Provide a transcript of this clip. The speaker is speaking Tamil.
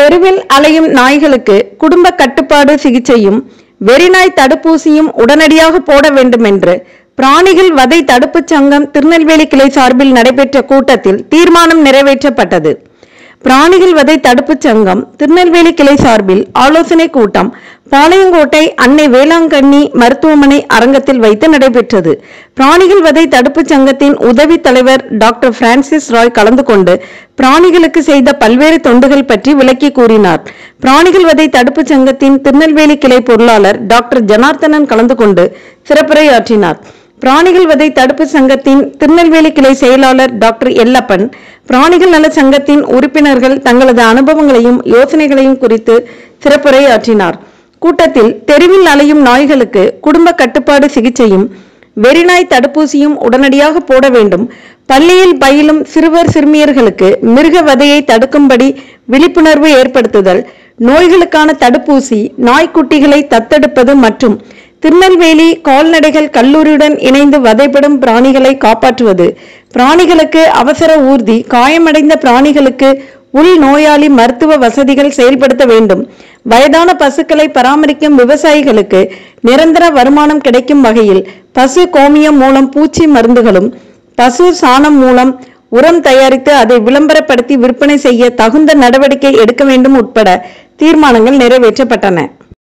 தெருவில் அலையும் நாய்களுக்கு குடும்ப கட்டுப்பாடு சிகிச்சையும் வெறிநாய் தடுப்பூசியும் உடனடியாக போட வேண்டும் என்று பிராணிகள் வதை தடுப்புச் சங்கம் திருநெல்வேலி கிளை சார்பில் நடைபெற்ற கூட்டத்தில் தீர்மானம் நிறைவேற்றப்பட்டது பிராணிகள் வதை தடுப்புச் சங்கம் திருநெல்வேலி கிளை சார்பில் ஆலோசனை கூட்டம் பாளையங்கோட்டை அன்னை வேளாங்கண்ணி மருத்துவமனை அரங்கத்தில் வைத்து நடைபெற்றது பிராணிகள் வதை தடுப்புச் சங்கத்தின் உதவி தலைவர் டாக்டர் பிரான்சிஸ் ராய் கலந்து கொண்டு பிராணிகளுக்கு செய்த பல்வேறு தொண்டுகள் பற்றி விளக்கி கூறினார் பிராணிகள் வதை தடுப்புச் சங்கத்தின் திருநெல்வேலி கிளை பொருளாளர் டாக்டர் ஜனார்த்தனன் கலந்து கொண்டு சிறப்புரையாற்றினார் பிராணிகள் வதை தடுப்பு சங்கத்தின் திருநெல்வேலி கிளை செயலாளர் டாக்டர் எல்லப்பன் பிராணிகள் நல சங்கத்தின் உறுப்பினர்கள் தங்களது அனுபவங்களையும் யோசனைகளையும் குறித்து சிறப்புரையாற்றினார் கூட்டத்தில் தெருவில் அலையும் நாய்களுக்கு குடும்ப கட்டுப்பாடு சிகிச்சையும் வெறிநாய் தடுப்பூசியும் உடனடியாக போட வேண்டும் பள்ளியில் பயிலும் சிறுவர் சிறுமியர்களுக்கு மிருக வதையை தடுக்கும்படி விழிப்புணர்வு ஏற்படுத்துதல் நோய்களுக்கான தடுப்பூசி நாய்க்குட்டிகளை தத்தெடுப்பது மற்றும் திருநெல்வேலி கால்நடைகள் கல்லூரியுடன் இணைந்து வதைப்படும் பிராணிகளை காப்பாற்றுவது பிராணிகளுக்கு அவசர ஊர்தி காயமடைந்த பிராணிகளுக்கு உள் நோயாளி மருத்துவ வசதிகள் செயல்படுத்த வேண்டும் வயதான பசுக்களை பராமரிக்கும் விவசாயிகளுக்கு நிரந்தர வருமானம் கிடைக்கும் வகையில் பசு கோமியம் மூலம் பூச்சி மருந்துகளும் பசு சாணம் மூலம் உரம் தயாரித்து அதை விளம்பரப்படுத்தி விற்பனை செய்ய தகுந்த நடவடிக்கை எடுக்க வேண்டும் உட்பட தீர்மானங்கள் நிறைவேற்றப்பட்டன